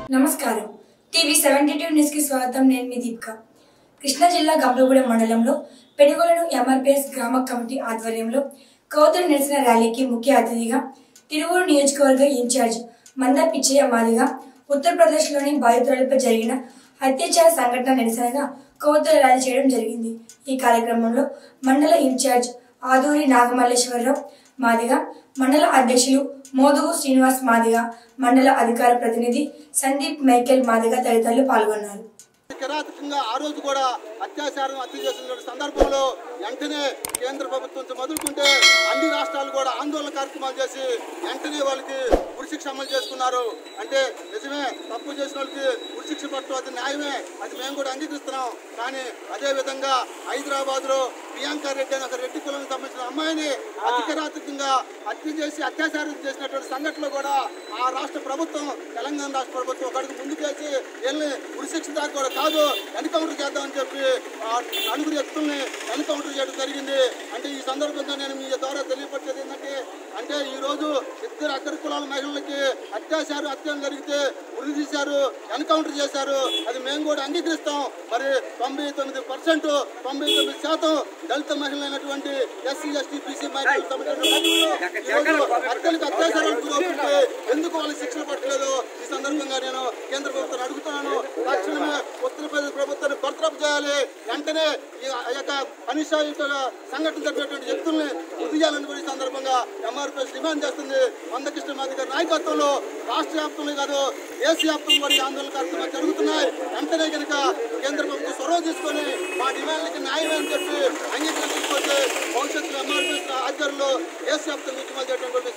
నమస్కారం TV seventy two news కి స్వాగతం నేను మీ దీపిక కృష్ణా జిల్లా గంపగూడెం మండలంలో పెనుగోలను ఎంఆర్పిఎస్ గ్రామ కమిటీ ఆధ్వర్యంలో కౌతుల నిరసన ర్యాలీకి ముఖ్య అతిథిగా తిరువూరు నియోజకవర్గ ఇన్ఛార్జ్ మంద పిచ్చయ్య మాదిగా ఉత్తరప్రదేశ్లోని బాధితులపై జరిగిన అత్యాచార సంఘటన నిరసనగా కౌతుల ర్యాలీ చేయడం జరిగింది ఈ కార్యక్రమంలో మండల ఇన్ఛార్జ్ ఆదూరి నాగమల్లేశ్వరరావు మాదిగా మండల అధ్యక్షులు మోదుగు శ్రీనివాస్ మాదిగా మండల అధికార ప్రతినిధి సందీప్ మైకేల్ మాదిగా తదితరులు పాల్గొన్నారు కిరాతకంగా ఆ రోజు కూడా అత్యాచారం హత్య చేసిన సందర్భంలో వెంటనే కేంద్ర ప్రభుత్వం నుంచి మొదలుకుంటే అన్ని రాష్ట్రాలు కూడా ఆందోళన కార్యక్రమాలు చేసి వెంటనే వాళ్ళకి ఉరిశిక్ష అమలు చేసుకున్నారు అంటే నిజమే తప్పు చేసిన వాళ్ళకి ఉరిశిక్ష పట్టడం అది న్యాయమే అది మేము కూడా అంగీకరిస్తున్నాం కానీ అదే విధంగా హైదరాబాద్ లో ప్రియాంక రెడ్డి అనే ఒక రెడ్డి కులానికి సంబంధించిన అమ్మాయిని అతి కిరాతకంగా హత్య చేసి అత్యాచారం చేసినటువంటి సంఘటనలో కూడా ఆ రాష్ట్ర ప్రభుత్వం తెలంగాణ రాష్ట్ర ప్రభుత్వం ఒక అడుగు ముందుకేసి వెళ్ళి ఉరిశిక్ష దాకా కూడా కాదు ఎన్కౌంటర్ చేద్దామని చెప్పి ఆ నలుగురు వ్యక్తుల్ని ఎన్కౌంటర్ చేయడం జరిగింది అంటే ఈ సందర్భంగా నేను మీ ద్వారా తెలియపరిచేది ఏంటంటే అంటే ఈ రోజు ఇద్దరు అగ్ర కులాల మహిళలకి అత్యాచారం హత్యలు జరిగితే ఉరి తీశారు ఎన్కౌంటర్ చేశారు అది మేము కూడా అంగీకరిస్తాం మరి తొంభై తొమ్మిది పర్సెంట్ తొంభై తొమ్మిది శాతం దళిత మహిళలైనటువంటి ఎస్సీ ఎస్టీ బీసీ హత్యలకు అత్యాచారాలకు గురవుతుంటే ఎందుకు వాళ్ళు శిక్షణ పట్టలేదు ఈ సందర్భంగా నేను కేంద్ర ప్రభుత్వాన్ని అడుగుతున్నాను తక్షణమే ఉత్తరప్రదేశ్ ప్రభుత్వాన్ని బర్తరఫ్ చేయాలి వెంటనే ఈ ఆ యొక్క అనిశాయుత సంఘటన జరిగినటువంటి వ్యక్తుల్ని వృద్ధి చేయాలని కూడా ఈ సందర్భంగా ఎంఆర్పీఎస్ డిమాండ్ చేస్తుంది మందకృష్ణ మాది గారి నాయకత్వంలో రాష్ట్ర వ్యాప్తంలో కాదు దేశ వ్యాప్తంగా కూడా ఈ ఆందోళన కార్యక్రమాలు జరుగుతున్నాయి వెంటనే కనుక కేంద్ర ప్రభుత్వం చొరవ తీసుకొని మా డిమాండ్లకి న్యాయం అని చెప్పి అంగీకరించకపోతే భవిష్యత్తులో ఎంఆర్పీఎస్ ఆధ్వర్యంలో దేశ వ్యాప్తంగా ఉద్యమాలు చేయడం కూడా